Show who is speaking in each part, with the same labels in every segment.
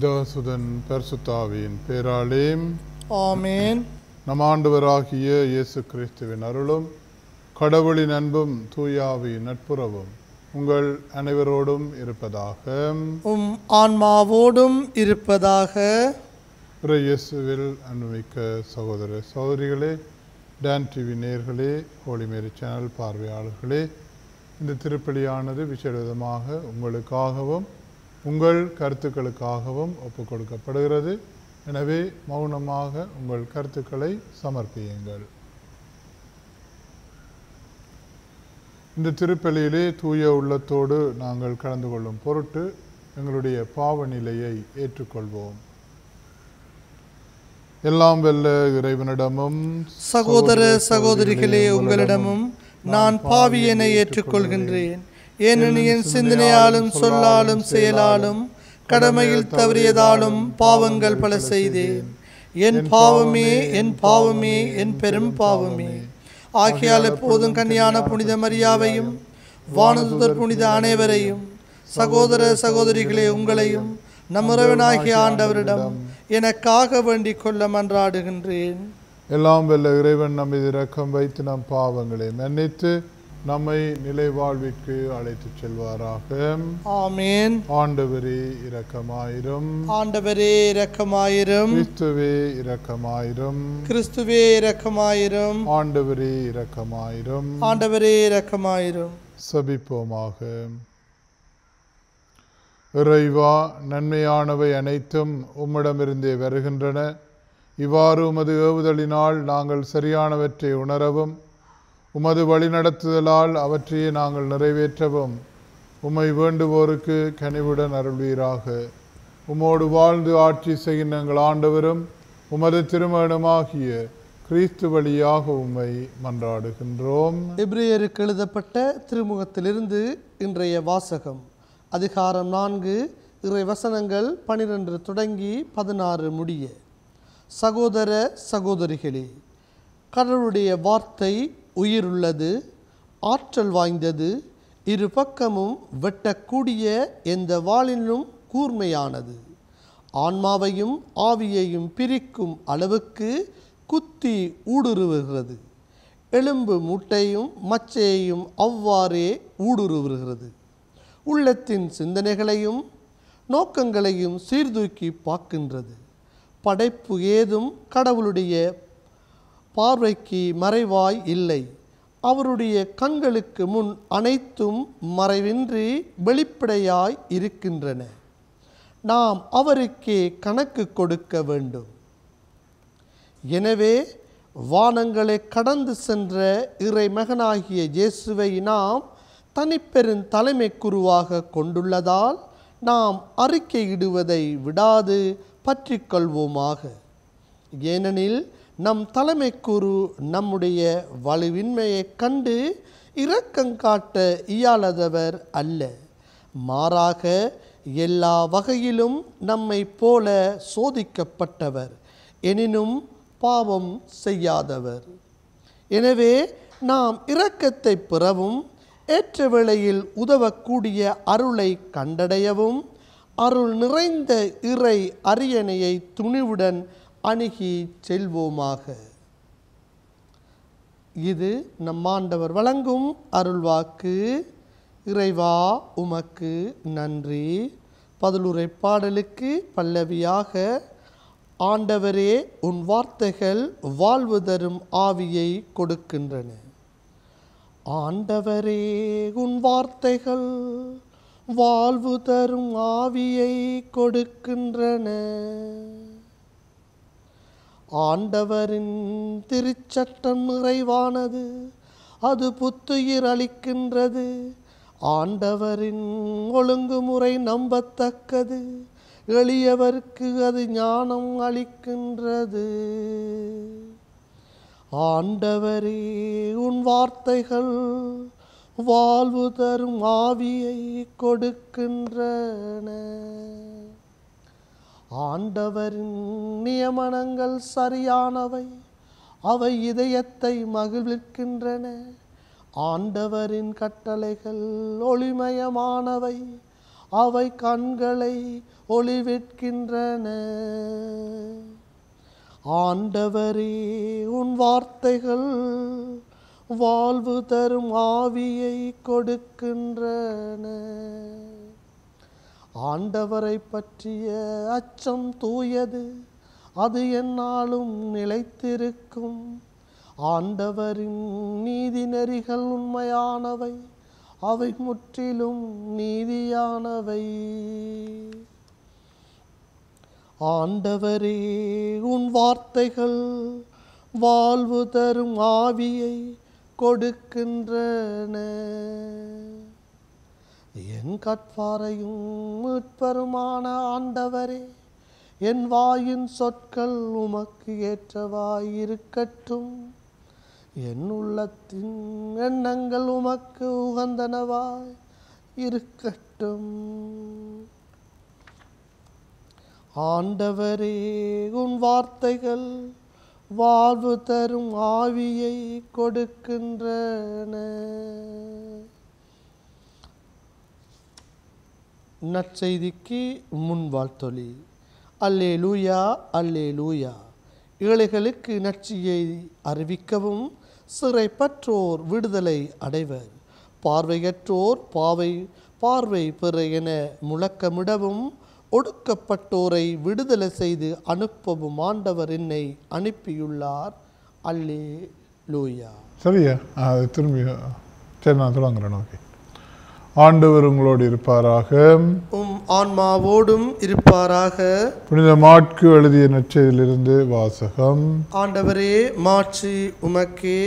Speaker 1: பிதாசுதன் பரிசுத்தாவியின் பேராலே
Speaker 2: ஆமேன்
Speaker 1: நம் ஆண்டவராகிய இயேசு கிறிஸ்துவின் அருளும் கடவுளின் அன்பும் தூயாவின் நட்புறவும் உங்கள் அனைவரோடும் இருப்பதாக
Speaker 2: உம் ஆன்மாவோடும் இருப்பதாக
Speaker 1: இறை இயேசுவில் அன்புமிக்க சகோதர சகோதரிகளே டான் டிவி நேர்களே ஹோலிமேரி சேனல் பார்வையாளர்களே இந்த திருப்பலியானது விசேடமாக உங்களுக்காகவும் உங்கள் கருத்துக்களுக்காகவும் ஒப்புக் கொடுக்கப்படுகிறது எனவே மௌனமாக உங்கள் கருத்துக்களை சமர்ப்பியுங்கள் இந்த திருப்பலியிலே தூய உள்ளத்தோடு நாங்கள் கலந்து கொள்ளும் பொருட்டு எங்களுடைய பாவ நிலையை ஏற்றுக்கொள்வோம் எல்லாம் வெல்ல இறைவனிடமும்
Speaker 2: சகோதர சகோதரிகளே உங்களிடமும் நான் பாவியனை ஏற்றுக்கொள்கின்றேன் ஏனெனில் என் சிந்தனையாலும் சொல்லாலும் செயலாலும் கடமையில் தவறியதாலும் பாவங்கள் பல செய்தேன் என் பாவமே என் பாவமே என் பெரும் பாவமே ஆகையால் எப்போதும் கன்னியான புனித மரியாவையும் வானதுதர் புனித அனைவரையும் சகோதர சகோதரிகளே உங்களையும் நம்முறவனாகிய ஆண்டவரிடம் எனக்காக வேண்டிக் கொள்ள மன்றாடுகின்றேன்
Speaker 1: எல்லாம் வெல்ல இறைவன் நம்மை இரக்கம் வைத்து நம் பாவங்களை மன்னித்து நம்மை நிலை வாழ்விற்கு அழைத்துச் செல்வாராக
Speaker 2: ஆமேன்
Speaker 1: ஆண்டவரே இரக்கமாயிரும்
Speaker 2: ஆண்டவரே இரக்கமாயிரும்
Speaker 1: கிறிஸ்துவே இரக்கமாயிரும்
Speaker 2: கிறிஸ்துவே இரக்கமாயிரும்
Speaker 1: ஆண்டவரே இரக்கமாயிரும்
Speaker 2: ஆண்டவரே இரக்கமாயிரும்
Speaker 1: சபிப்போமாக இறைவா நன்மையானவை அனைத்தும் உம்மிடமிருந்தே வருகின்றன இவ்வாறு உமது ஏவுதலினால் நாங்கள் சரியானவற்றை உணரவும் உமது வழிநடத்துதலால் அவற்றையே நாங்கள் நிறைவேற்றவும் உம்மை வேண்டுவோருக்கு கனிவுடன் அருள்வீராக உம்மோடு வாழ்ந்து ஆட்சி செய்கின்ற எங்கள் ஆண்டவரும் உமது திருமணமாகிய கிறிஸ்து வழியாக உம்மை மன்றாடுகின்றோம்
Speaker 2: எபிரேயருக்கு எழுதப்பட்ட திருமுகத்திலிருந்து இன்றைய வாசகம் அதிகாரம் நான்கு இறை வசனங்கள் பனிரெண்டு தொடங்கி பதினாறு முடிய சகோதர சகோதரிகளே கடவுளுடைய வார்த்தை உயிருள்ளது ஆற்றல் வாய்ந்தது இரு பக்கமும் வெட்டக்கூடிய எந்த வாளினும் கூர்மையானது ஆன்மாவையும் ஆவியையும் பிரிக்கும் அளவுக்கு குத்தி ஊடுருவுகிறது எலும்பு மூட்டையும் மச்சையையும் அவ்வாறே ஊடுருவுகிறது உள்ளத்தின் சிந்தனைகளையும் நோக்கங்களையும் சீர்தூக்கி பார்க்கின்றது படைப்பு ஏதும் கடவுளுடைய பார்வைக்கு மறைவாய் இல்லை அவருடைய கண்களுக்கு முன் அனைத்தும் மறைவின்றி வெளிப்படையாய் இருக்கின்றன நாம் அவருக்கே கணக்கு கொடுக்க வேண்டும் எனவே வானங்களை கடந்து சென்ற இறை மகனாகிய இயேசுவை நாம் தனிப்பெரும் தலைமை குருவாக கொண்டுள்ளதால் நாம் அறிக்கையிடுவதை விடாது பற்றி கொள்வோமாக ஏனெனில் நம் தலைமை குரு நம்முடைய வலுவின்மையைக் கண்டு இரக்கங்காட்ட இயலாதவர் அல்ல மாறாக எல்லா வகையிலும் நம்மை போல சோதிக்கப்பட்டவர் எனினும் பாவம் செய்யாதவர் எனவே நாம் இரக்கத்தை பெறவும் ஏற்ற வேளையில் உதவக்கூடிய அருளை கண்டடையவும் அருள் நிறைந்த இறை அரியணையை துணிவுடன் அணுகி செல்வோமாக இது நம் ஆண்டவர் வழங்கும் அருள்வாக்கு இறைவா உமக்கு நன்றி பதிலுரை பாடலுக்கு பல்லவியாக ஆண்டவரே உன் வார்த்தைகள் வாழ்வு தரும் ஆவியை கொடுக்கின்றன ஆண்டவரே உன் வார்த்தைகள் வாழ்வு தரும் ஆவியை கொடுக்கின்றன ஆண்டவரின் திருச்சட்டம் நிறைவானது அது புத்துயிர் அளிக்கின்றது ஆண்டவரின் ஒழுங்குமுறை நம்பத்தக்கது எளியவர்க்கு அது ஞானம் அளிக்கின்றது ஆண்டவரே உன் வார்த்தைகள் வாழ்வு தரும் ஆவியை கொடுக்கின்றன ஆண்டவரின் நியமனங்கள் சரியானவை அவை இதயத்தை மகிழ்விக்கின்றன ஆண்டவரின் கட்டளைகள் ஒளிமயமானவை அவை கண்களை ஒளிவிக்கின்றன ஆண்டவரே உன் வார்த்தைகள் வாழ்வு தரும் ஆவியை கொடுக்கின்றன ஆண்டவரை பற்றிய அச்சம் தூயது அது எந்நாளும் நிலைத்திருக்கும் ஆண்டவரின் நீதி நெறிகள் உண்மையானவை அவை முற்றிலும் நீதியானவை ஆண்டவரே உன் வார்த்தைகள் வாழ்வு தரும் ஆவியை கொடுக்கின்றன என் கட்பாரையும் மீட்பருமான ஆண்டவரே என் வாயின் சொற்கள் உமக்கு ஏற்றவாய் இருக்கட்டும் என் உள்ளத்தின் எண்ணங்கள் உமக்கு உகந்தனவாய் இருக்கட்டும் ஆண்டவரே உன் வார்த்தைகள் வாழ்வு தரும் ஆவியை கொடுக்கின்றன நற்செய்திக்கு முன் வாழ்த்தொலி அல்லே லூயா அல்லே லூயா ஏழைகளுக்கு நற்சியை அறிவிக்கவும் சிறைப்பற்றோர் விடுதலை அடைவர் பார்வையற்றோர் பாவை பார்வை பெற என முழக்கமிடவும் ஒடுக்கப்பட்டோரை விடுதலை செய்து அனுப்பவும் ஆண்டவர் என்னை அனுப்பியுள்ளார் அல்லே லூயா
Speaker 1: சரியா ஆ, அது திரும்பி சரி நான் தொடங்குறேன் ஓகே ஆண்டவர் உங்களோடு இருப்பாராக
Speaker 2: உம் ஆன்மாவோடும் இருப்பாராக
Speaker 1: புனித மாட்கு எழுதிய நற்செய்தியிலிருந்து வாசகம்
Speaker 2: ஆண்டவரே மாட்சி உமக்கே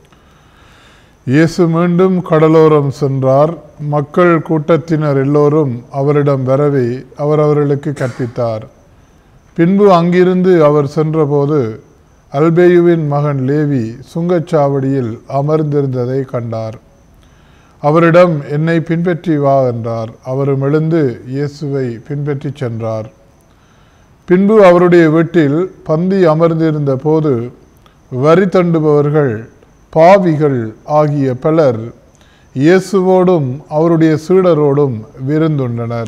Speaker 1: இயேசு மீண்டும் கடலோரம் சென்றார் மக்கள் கூட்டத்தினர் எல்லோரும் அவரிடம் வரவே அவர் அவர்களுக்கு கற்பித்தார் பின்பு அங்கிருந்து அவர் சென்றபோது அல்பேயுவின் மகன் லேவி சுங்கச்சாவடியில் அமர்ந்திருந்ததை கண்டார் அவரிடம் என்னை பின்பற்றி வா என்றார் அவரும் எழுந்து இயேசுவை பின்பற்றிச் சென்றார் பின்பு அவருடைய வீட்டில் பந்தி அமர்ந்திருந்த போது வரி தண்டுபவர்கள் பாவிகள் ஆகிய பலர் இயேசுவோடும் அவருடைய சீடரோடும் விருந்துண்டனர்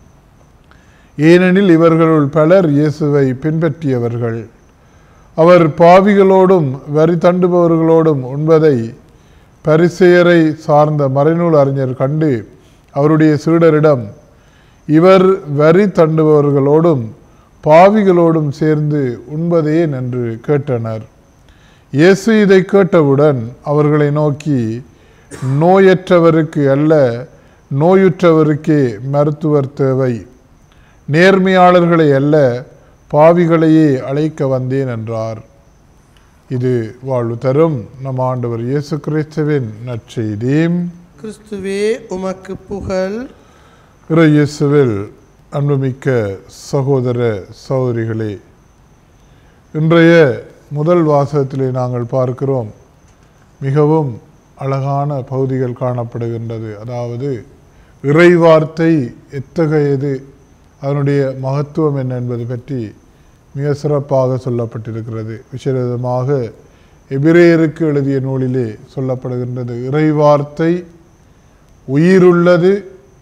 Speaker 1: ஏனெனில் இவர்களுள் பலர் இயேசுவை பின்பற்றியவர்கள் அவர் பாவிகளோடும் வரி தண்டுபவர்களோடும் உண்பதை பரிசேயரை சார்ந்த மறைநூல் அறிஞர் கண்டு அவருடைய சீடரிடம் இவர் வரி தண்டுபவர்களோடும் பாவிகளோடும் சேர்ந்து உண்பதேன் என்று கேட்டனர் இயேசு இதை கேட்டவுடன் அவர்களை நோக்கி நோயற்றவருக்கு அல்ல நோயுற்றவருக்கே மருத்துவர் தேவை நேர்மையாளர்களை அல்ல பாவிகளையே அழைக்க வந்தேன் என்றார் இது வாழ்வு தரும் நம் ஆண்டவர் இயேசு கிறிஸ்துவின் நற்செய்தி
Speaker 2: கிறிஸ்துவே உமக்கு புகழ்
Speaker 1: இறை இயேசுவில் அன்புமிக்க சகோதர சகோதரிகளே இன்றைய முதல் வாசகத்திலே நாங்கள் பார்க்கிறோம் மிகவும் அழகான பகுதிகள் காணப்படுகின்றது அதாவது இறைவார்த்தை எத்தகையது அதனுடைய மகத்துவம் என்ன என்பது பற்றி மிக சிறப்பாக சொல்லப்பட்டிருக்கிறது விசேஷமாக எபிரேயருக்கு எழுதிய நூலிலே சொல்லப்படுகின்றது இறைவார்த்தை உயிருள்ளது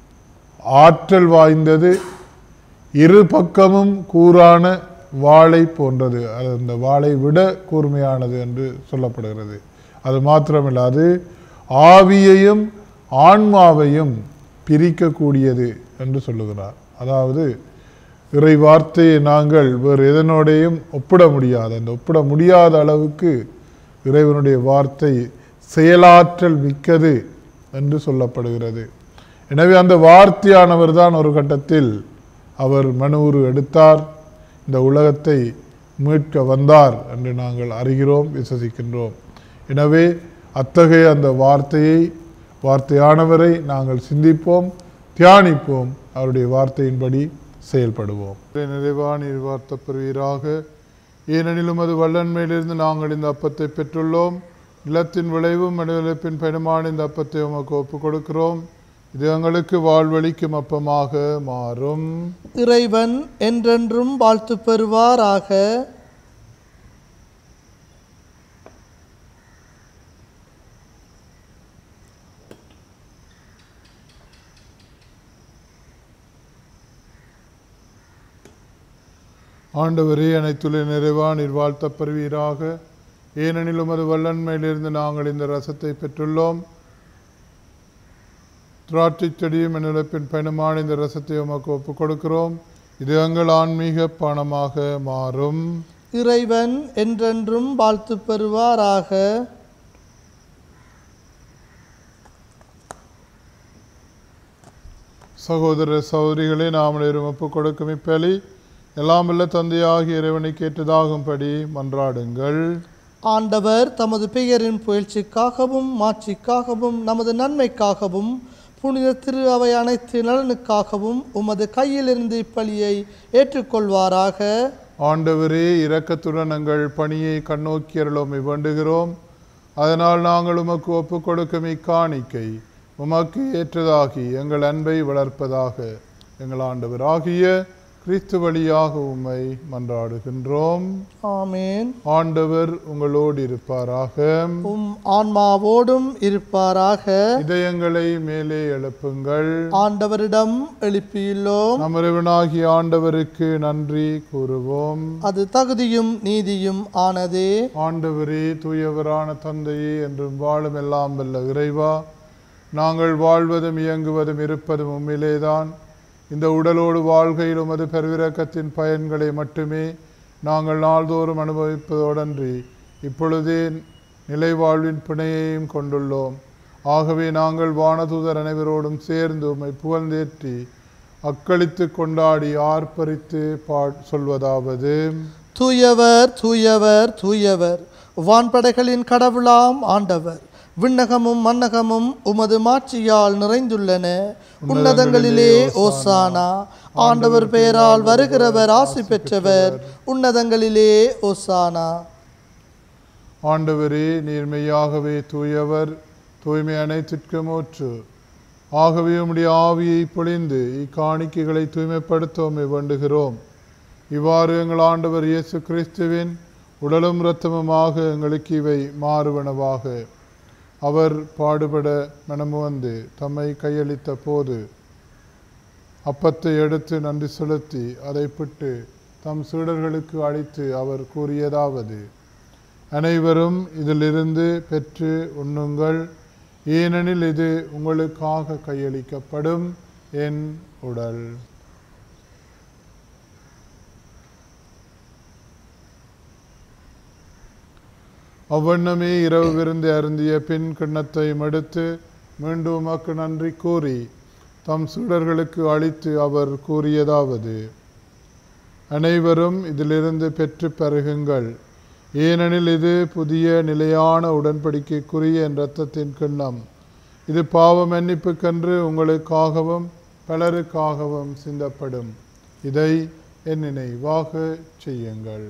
Speaker 1: ஆற்றல் வாய்ந்தது இரு பக்கமும் கூரான வாளை போன்றது அது அந்த வாளை விட கூர்மையானது என்று சொல்லப்படுகிறது அது மாத்திரமல்ல அது ஆவியையும் ஆன்மாவையும் பிரிக்கக்கூடியது என்று சொல்லுகிறார் அதாவது இறை வார்த்தையை நாங்கள் வேறு எதனோடையும் ஒப்பிட முடியாது அந்த ஒப்பிட முடியாத அளவுக்கு இறைவனுடைய வார்த்தை செயலாற்றல் மிக்கது என்று சொல்லப்படுகிறது எனவே அந்த வார்த்தையானவர் தான் ஒரு கட்டத்தில் அவர் மனுவுரு எடுத்தார் இந்த உலகத்தை மீட்க வந்தார் என்று நாங்கள் அறிகிறோம் விசுவசிக்கின்றோம் எனவே அத்தகைய அந்த வார்த்தையை வார்த்தையானவரை நாங்கள் சிந்திப்போம் தியானிப்போம் அவருடைய வார்த்தையின்படி செயல்படுவோம் நிறைவான வார்த்தை பெறுவீராக ஏனெனிலும் அது வல்லன்மையிலிருந்து நாங்கள் இந்த அப்பத்தை பெற்றுள்ளோம் நிலத்தின் விளைவும் மனிதப்பின் பயணமான இந்த அப்பத்தை உமக்கு ஒப்புக் கொடுக்கிறோம் இது எங்களுக்கு வாழ்வளிக்கும் அப்பமாக மாறும்
Speaker 2: இறைவன் என்றென்றும் வாழ்த்து பெறுவாராக
Speaker 1: ஆண்டவரே அனைத்துள்ள நிறைவா நீர் வாழ்த்தப் பெறுவீராக ஏனெனில் உமது வல்லன்மையிலிருந்து நாங்கள் இந்த ரசத்தை பெற்றுள்ளோம் திராட்சைச் செடியும் என்னிழப்பின் பயணமான இந்த ரசத்தை உமக்கு ஒப்புக் கொடுக்கிறோம் இது எங்கள் ஆன்மீக பணமாக மாறும்
Speaker 2: இறைவன் என்றென்றும் வாழ்த்து பெறுவாராக
Speaker 1: சகோதர சகோதரிகளே நாம் அனைவரும் ஒப்புக் கொடுக்கும் இப்பலி எல்லாம் வல்ல தந்தையாகிய இறைவனை கேட்டதாகும்படி மன்றாடுங்கள்
Speaker 2: ஆண்டவர் தமது பெயரின் புகழ்ச்சிக்காகவும் மாட்சிக்காகவும் நமது நன்மைக்காகவும் புனித திரு அவை அனைத்து நலனுக்காகவும் உமது கையிலிருந்து இப்பலியை ஏற்றுக்கொள்வாராக
Speaker 1: ஆண்டவரே இரக்கத்துடன் எங்கள் பணியை கண்ணோக்கி அருளோமை வேண்டுகிறோம் அதனால் நாங்கள் உமக்கு ஒப்புக் கொடுக்கும் இக்காணிக்கை உமக்கு ஏற்றதாகி எங்கள் அன்பை வளர்ப்பதாக எங்கள் ஆண்டவராகிய கிறிஸ்து வழியாக உம்மை மன்றாடுகின்றோம்
Speaker 2: ஆமேன்
Speaker 1: ஆண்டவர் உங்களோடு இருப்பாராக
Speaker 2: உம் ஆன்மாவோடும் இருப்பாராக
Speaker 1: இதயங்களை மேலே எழுப்புங்கள்
Speaker 2: ஆண்டவரிடம் எழுப்பியுள்ளோம்
Speaker 1: நம் இறைவனாகிய ஆண்டவருக்கு நன்றி கூறுவோம்
Speaker 2: அது தகுதியும் நீதியும் ஆனதே
Speaker 1: ஆண்டவரே தூயவரான தந்தையே என்றும் வாழும் எல்லாம் வல்ல இறைவா நாங்கள் வாழ்வதும் இயங்குவதும் இருப்பதும் உம்மிலேதான் இந்த உடலோடு வாழ்கையில் உமது பெருவிரக்கத்தின் பயன்களை மட்டுமே நாங்கள் நாள்தோறும் அனுபவிப்பதோடன்றி இப்பொழுதே நிலை வாழ்வின் பிணையையும் கொண்டுள்ளோம் ஆகவே நாங்கள் வானதூதர் அனைவரோடும் சேர்ந்து உம்மை புகழ்ந்தேற்றி அக்களித்து கொண்டாடி ஆர்ப்பரித்து பா சொல்வதாவது
Speaker 2: தூயவர் தூயவர் தூயவர் வான்படைகளின் கடவுளாம் ஆண்டவர் விண்ணகமும் மன்னகமும் உமது மாட்சியால் நிறைந்துள்ளன உன்னதங்களிலே ஓசானா ஆண்டவர் பெயரால் வருகிறவர் ஆசி பெற்றவர் உன்னதங்களிலே ஓசானா
Speaker 1: ஆண்டவரே நீர்மையாகவே தூயவர் தூய்மை அனைத்திற்கும் ஊற்று ஆகவே உம்முடைய ஆவியை பொழிந்து இக்காணிக்கைகளை தூய்மைப்படுத்தவுமே வேண்டுகிறோம் இவ்வாறு எங்கள் ஆண்டவர் இயேசு கிறிஸ்துவின் உடலும் இரத்தமுமாக எங்களுக்கு இவை மாறுவனவாக அவர் பாடுபட மனமுவந்து தம்மை கையளித்த போது அப்பத்தை எடுத்து நன்றி செலுத்தி அதை பிட்டு தம் சீடர்களுக்கு அளித்து அவர் கூறியதாவது அனைவரும் இதிலிருந்து பெற்று உண்ணுங்கள் ஏனெனில் இது உங்களுக்காக கையளிக்கப்படும் என் உடல் அவ்வண்ணமே இரவு விருந்து அருந்திய பின் கிண்ணத்தை மடுத்து மீண்டும் உமக்கு நன்றி கூறி தம் சீடர்களுக்கு அளித்து அவர் கூறியதாவது அனைவரும் இதிலிருந்து பெற்று பருகுங்கள் ஏனெனில் இது புதிய நிலையான உடன்படிக்கைக்குரிய என் இரத்தத்தின் கிண்ணம் இது பாவ மன்னிப்புக்கென்று உங்களுக்காகவும் பலருக்காகவும் சிந்தப்படும் இதை என் நினைவாக செய்யுங்கள்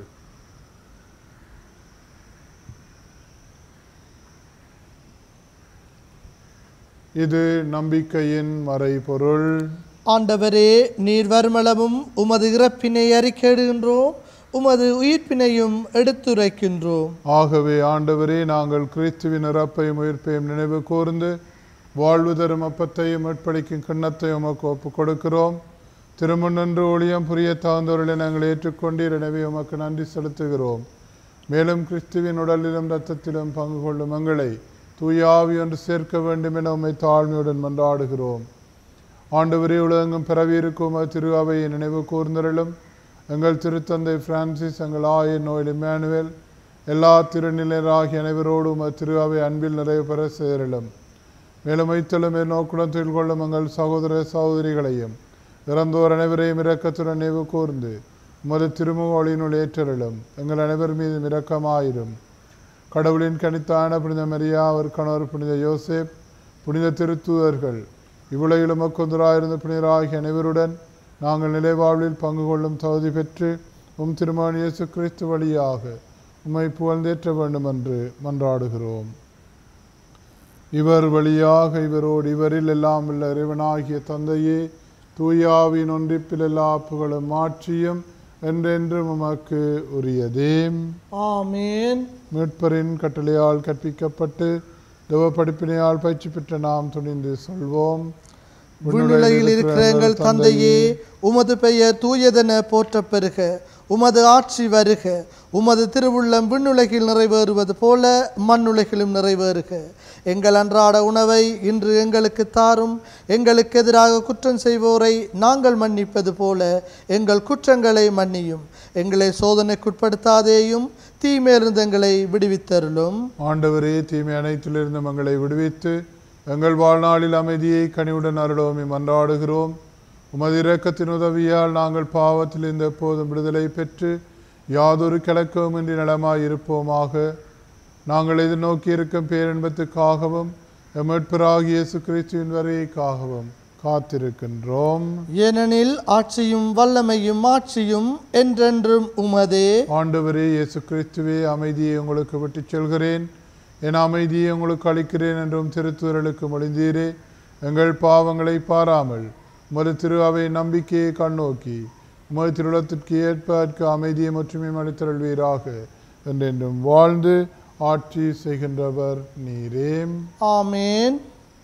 Speaker 1: இது நம்பிக்கையின் மறைபொருள்
Speaker 2: ஆண்டவரே நீர் வருமளவும் உமது இறப்பினை அறிக்கையிடுகின்றோம் உமது உயிர்ப்பினையும் எடுத்துரைக்கின்றோம்
Speaker 1: ஆகவே ஆண்டவரே நாங்கள் கிறிஸ்துவின் இறப்பையும் உயிர்ப்பையும் நினைவு கூர்ந்து வாழ்வு தரும் அப்பத்தையும் மீட்பளிக்கும் கிண்ணத்தையும் உமக்கு ஒப்புக் கொடுக்கிறோம் திருமுன்னின்று ஒளியம் புரிய தாழ்ந்தவர்களை நாங்கள் ஏற்றுக்கொண்டீர் எனவே உமக்கு நன்றி செலுத்துகிறோம் மேலும் கிறிஸ்துவின் உடலிலும் இரத்தத்திலும் பங்கு கொள்ளும் எங்களை தூயாவி ஒன்று சேர்க்க வேண்டும் என உம்மை தாழ்மையுடன் மன்றாடுகிறோம் ஆண்டவரே உலகெங்கும் பிறவியிருக்கும் உமது திரு அவையை நினைவு கூர்ந்தருளும் எங்கள் திருத்தந்தை பிரான்சிஸ் எங்கள் ஆயர் நோயில் இம்மானுவேல் எல்லா திருநிலையராகிய அனைவரோடும் உமது திரு அவை அன்பில் நிறைவு பெற சேரலும் மேலும் வைத்தலும் நோக்குடன் தொழில் கொள்ளும் எங்கள் சகோதர சகோதரிகளையும் இறந்தோர் அனைவரையும் இரக்கத்துடன் நினைவு கூர்ந்து உமது திருமுக ஒளியினுள் ஏற்றருளும் எங்கள் அனைவர் மீதும் இரக்கமாயிரும் கடவுளின் கனித்தான புனித மரியா அவர் கணவர் புனித யோசேப் புனித திருத்தூதர்கள் இவ்வுலகில் உமக்கொந்தராயிருந்த புனிதராகிய அனைவருடன் நாங்கள் நிலைவாழ்வில் பங்கு கொள்ளும் தகுதி பெற்று உம் திருமகன் இயேசு கிறிஸ்து வழியாக உம்மை புகழ்ந்தேற்ற வேண்டும் என்று மன்றாடுகிறோம் இவர் வழியாக இவரோடு இவரில் எல்லாம் உள்ள இறைவனாகிய தந்தையே தூயாவின் ஒன்றிப்பில் எல்லா புகழும் மாற்றியும் என்றென்றும் உமக்கு உரியதே
Speaker 2: ஆமேன்
Speaker 1: மீட்பரின் கட்டளையால் கற்பிக்கப்பட்டு தேவ படிப்பினையால் பயிற்சி பெற்ற நாம் துணிந்து சொல்வோம்
Speaker 2: விண்ணுலகில் இருக்கிற எங்கள் தந்தையே உமது பெயர் தூயதென போற்றப் பெறுக உமது ஆட்சி வருக உமது திருவுள்ளம் விண்ணுலகில் நிறைவேறுவது போல மண்ணுலகிலும் நிறைவேறுக எங்கள் அன்றாட உணவை இன்று எங்களுக்கு தாரும் எங்களுக்கு எதிராக குற்றம் செய்வோரை நாங்கள் மன்னிப்பது போல எங்கள் குற்றங்களை மன்னியும் எங்களை சோதனைக்குட்படுத்தாதேயும் தீமையிலிருந்து எங்களை விடுவித்தருளும்
Speaker 1: ஆண்டவரே தீமை அனைத்திலிருந்து எங்களை விடுவித்து எங்கள் வாழ்நாளில் அமைதியை கனிவுடன் அருளோமே மன்றாடுகிறோம் உமது இரக்கத்தின் உதவியால் நாங்கள் பாவத்தில் இந்த எப்போதும் விடுதலை பெற்று யாதொரு கிழக்கவுமின்றி நலமாய் இருப்போமாக நாங்கள் எதிர்நோக்கி இருக்கும் பேரின்பத்துக்காகவும் எமட்பராகிய இயேசு கிறிஸ்துவின் வரைக்காகவும் காத்திருக்கின்றோம்
Speaker 2: ஏனெனில் ஆட்சியும் வல்லமையும் ஆட்சியும் என்றென்றும் உமதே
Speaker 1: ஆண்டவரே இயேசு கிறிஸ்துவே அமைதியை உங்களுக்கு விட்டுச் செல்கிறேன் என் அமைதியை உங்களுக்கு அளிக்கிறேன் என்றும் திருத்துதலுக்கு மொழிந்தீரே எங்கள் பாவங்களை பாராமல் உமது திரு அவை நம்பிக்கையை கண்ணோக்கி உமது திருளத்திற்கு ஏற்ப அதற்கு அமைதியை மட்டுமே அளித்தருள்வீராக என்றென்றும் வாழ்ந்து ஆட்சி செய்கின்றவர் நீரே
Speaker 2: ஆமேன்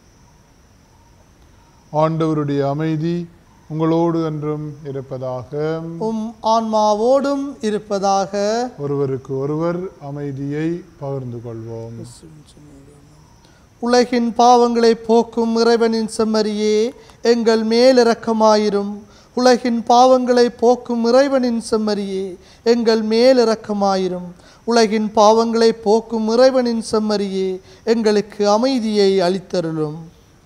Speaker 1: ஆண்டவருடைய அமைதி உங்களோடு என்றும் இருப்பதாக
Speaker 2: உம் ஆன்மாவோடும் இருப்பதாக
Speaker 1: ஒருவருக்கு ஒருவர் அமைதியை பகிர்ந்து கொள்வோம்
Speaker 2: உலகின் பாவங்களை போக்கும் இறைவனின் செம்மறியே எங்கள் மேல் இரக்கமாயிரும் உலகின் பாவங்களை போக்கும் இறைவனின் செம்மறியே எங்கள் மேல் இரக்கமாயிரும் உலகின் பாவங்களை போக்கும் இறைவனின் செம்மறியே எங்களுக்கு அமைதியை அளித்தருளும்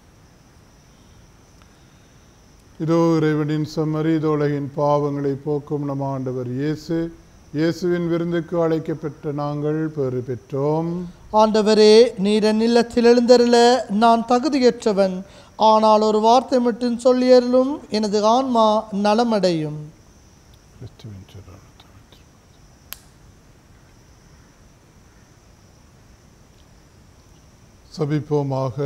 Speaker 1: இதோ இறைவனின் செம்மறி இதோ உலகின் பாவங்களை போக்கும் நம் ஆண்டவர் இயேசு இயேசுவின் விருந்துக்கு அழைக்கப்பட்ட நாங்கள் பெறு பெற்றோம்
Speaker 2: ஆண்டவரே நீர் என் இல்லத்தில் எழுந்தருள நான் தகுதியற்றவன் ஆனால் ஒரு வார்த்தை மட்டும் சொல்லியருளும் எனது ஆன்மா நலமடையும்
Speaker 1: கிறிஸ்துவின் திருநாமத்தில். சபிப்போமாக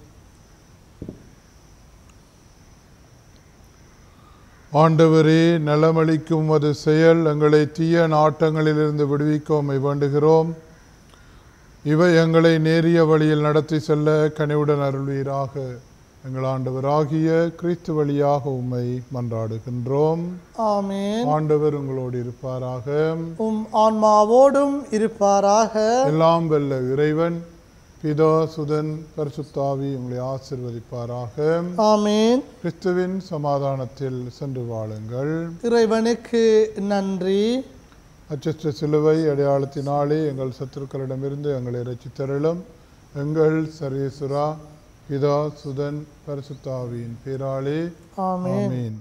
Speaker 1: ஆண்டவரே நலமளிக்கும் அது செயல் எங்களை தீய நாட்டங்களிலிருந்து விடுவிக்க உம்மை வேண்டுகிறோம் இவை எங்களை நேரிய வழியில் நடத்தி செல்ல கனிவுடன் அருள்வீராக எங்கள் ஆண்டவராகிய கிறிஸ்து வழியாக உம்மை மன்றாடுகின்றோம்
Speaker 2: ஆமென்
Speaker 1: ஆண்டவர் உங்களோடு இருப்பாராக
Speaker 2: உம் ஆன்மாவோடும் இருப்பாராக
Speaker 1: எல்லாம் வெல்ல இறைவன் பிதா சுதன் பரிசுத்தாவி உங்களை ஆசிர்வதிப்பாராக
Speaker 2: ஆமென்
Speaker 1: கிறிஸ்துவின் சமாதானத்தில் சென்று வாழுங்கள்
Speaker 2: இறைவனுக்கு நன்றி
Speaker 1: அச்சற்ற சிலுவை அடையாளத்தினாலே எங்கள் சத்துருக்களிடமிருந்து எங்களை ரசித்தருளும் எங்கள் சரீசுரா பிதா சுதன் பரிசுத்தாவியின் பேராலே
Speaker 2: ஆமென்
Speaker 1: ஆமீன்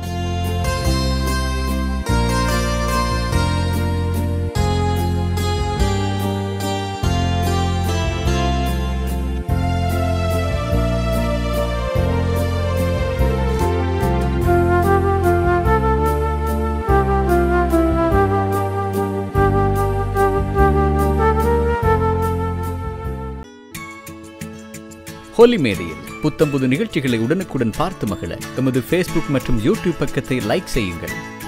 Speaker 3: ஹோலி மேடையில் புத்தம்புது நிகழ்ச்சிகளை உடனுக்குடன் பார்த்து மகிழ எமது ஃபேஸ்புக் மற்றும் யூடியூப் பக்கத்தை லைக் செய்யுங்கள்